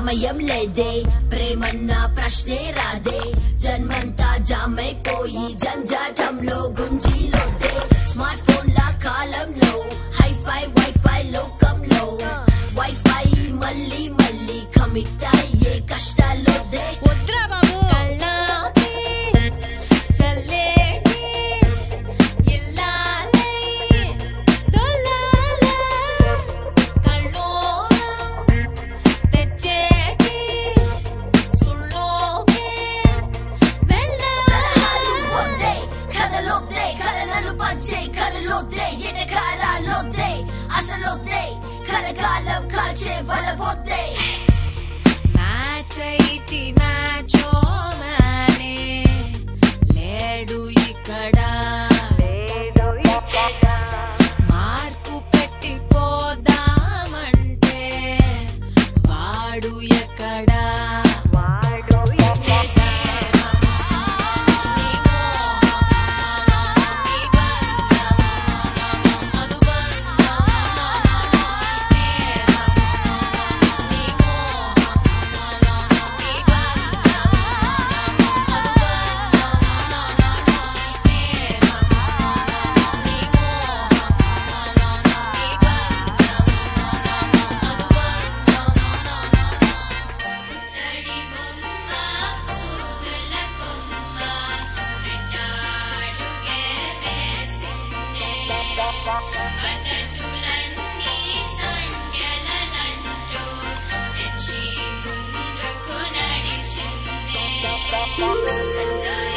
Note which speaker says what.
Speaker 1: సమయం లేదే ప్రేమన్న ప్రశ్నే రాదే జన్మంతా జామైపోయి జంజాటంలో గుంజీలోదే స్మార్ట్ ఫోన్ల కాలంలో హైఫై వైఫై లోకంలో వైఫై మళ్ళీ మళ్ళీ కమిట్ అయ్యే కష్టాల్లోదే
Speaker 2: వద్దురా బాబు
Speaker 3: కళ్ళాపి చల్లేటి ఇల్లాలై దొల్లాల కళ్ళోరం తెచ్చేటి సుళ్ళోకే
Speaker 1: సలహాలు
Speaker 3: వెళ్ళాలి
Speaker 1: వద్దే కథలొద్దే కథలను పంచే కథలొద్దే ఎడకారాలొద్దే అసలొద్దే కలకాలం కాల్చే వలవొద్దే
Speaker 3: మ్యాచ్ అయితే మ్యాచో మానే లేడు ఇక్కడ మార్కు పెట్టి పోదామంటే వాడు ఎక్కడా నీ మోహం, నీ బంధం, అనుబంధం, స్నేహం, నీ మోహం, నీ బంధం, అనుబంధం, స్నేహం, నీ మోహం, నీ బంధం, అనుబంధం బొమ్మ పువ్వుల కొమ్మ వెంటాడుగే వేసిందే అతటులన్నీ సంఖ్యలంటూ తెచ్చి ముందుకు నడిచిందే సందాయి